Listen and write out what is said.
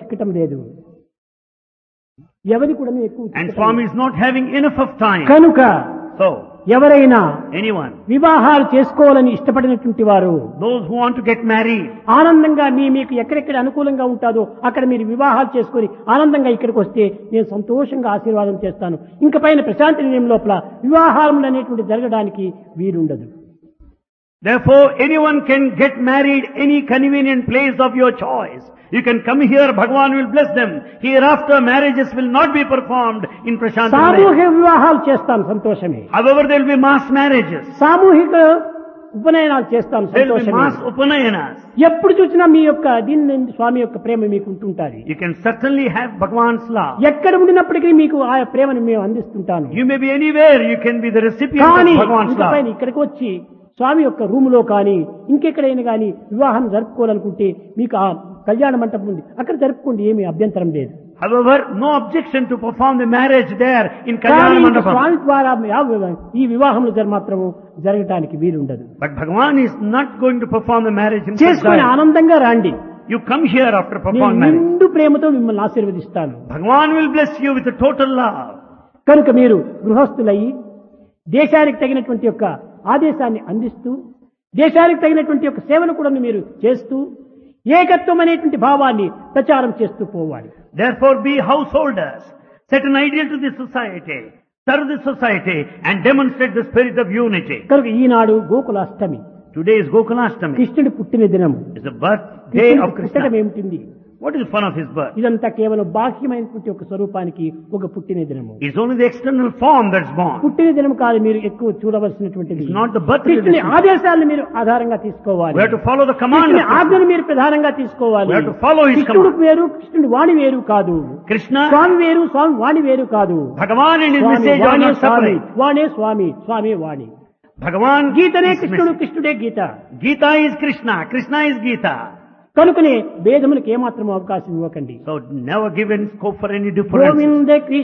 చిక్కటం లేదు ఎవరి కూడా ఎక్కువ And చిక్కటం Swami లేదు. is not having enough of time. కనుక So, ఎవరైనా anyone, వివాహాలు చేసుకోవాలని ఇష్టపడినటువంటి వారు those who want to get married, ఆనందంగా మీ మీకు ఎక్కడెక్కడ అనుకూలంగా ఉంటుందో అక్కడ మీరు వివాహాలు చేసుకొని ఆనందంగా ఇక్కడికి వస్తే నేను సంతోషంగా ఆశీర్వాదం చేస్తాను ఇంక పైన ప్రశాంతి నిలయం లోపల వివాహాలు అనేటువంటి జరగడానికి వీలుండదు therefore anyone can get married any convenient place of your choice. You can come here, Bhagavan will bless them. Hereafter marriages will not be performed in Prashanti సామూహిక వివాహాలు చేస్తాం సంతోషమే However, there will be mass marriages. సామూహిక ఉపనయనాలు చేస్తాం There will be సంతోషమే mass upanayanas. ఎప్పుడు చూసినా మీ యొక్క దీని స్వామి యొక్క ప్రేమ మీకు ఉంటుంటారు You can certainly have Bhagavan's love. ఎక్కడ ఉండినప్పటికీ మీకు ఆ ప్రేమను మేము అందిస్తుంటాను You may be anywhere, you can be the recipient కానీ of Bhagavan's ఇంక పైన love. ఇక్కడికి వచ్చి స్వామి యొక్క రూములో కానీ ఇంకెక్కడైనా కానీ వివాహం జరుపుకోవాలనుకుంటే మీకు ఆ కళ్యాణ మంటపం ఉంది అక్కడ జరుపుకోండి ఏమీ అభ్యంతరం లేదు However, no objection to perform the marriage there in కానీ Kalyana ఇంక Mandapam. స్వామి ద్వారా యా- ఈ వివాహంలో జర మాత్రము జరగటానికి వీలుండదు But Bhagavan is not going to perform the marriage in చేసుకొని Kalyana. ఆనందంగా రాండి You come here after నేను performing marriage. నిండు ప్రేమతో మిమ్మల్ని ఆశీర్వదిస్తాను Bhagavan will bless you with a total love. కనుక మీరు గృహస్థులయ్యి దేశానికి తగినటువంటి యొక్క ఆదేశాన్ని అందిస్తూ దేశానికి తగినటువంటి యొక్క సేవను కూడా మీరు చేస్తూ ఏకత్వం అనేటువంటి భావాన్ని ప్రచారం చేస్తూ పోవాలి Therefore be householders. Set an ideal to the society. Serve the society and demonstrate the spirit of unity. కనుక ఈనాడు గోకులాష్టమి Today is Gokulashtami. కృష్ణుడి పుట్టిన దినము It's the birthday కృష్ణుడి of పుట్టడం Krishna. ఏమిటింది What is the fun of his birth? ఇదంతా కేవలం బాహ్యమైనటువంటి ఒక స్వరూపానికి ఒక పుట్టిన దినము It's only the external form that's born. పుట్టిన దినం కాదు మీరు ఎక్కువ చూడవలసినటువంటిది It's not the birthday. కృష్ణుని that is- ఆదేశాలను మీరు ఆధారంగా తీసుకోవాలి We have to follow the command కృష్ణుని of Krishna. ఆజ్ఞను మీరు ప్రధానంగా తీసుకోవాలి We have to follow his కృష్ణుడు command. వేరు కృష్ణుడి వాణి వేరు కాదు Krishna, స్వామి వేరు స్వామి వాణి వేరు కాదు Bhagavan and his Swamy message are వాణే not Swamy separate. వాణే Swamy Swamy Vani Bhagavan గీతనే is కృష్ణుడు message. కృష్ణుడే గీత Gita is Krishna. Krishna is Gita. కనుకనే భేదములకు ఏమాత్రం అవకాశం ఇవ్వకండి So never give any scope for any difference. Govinda Krishna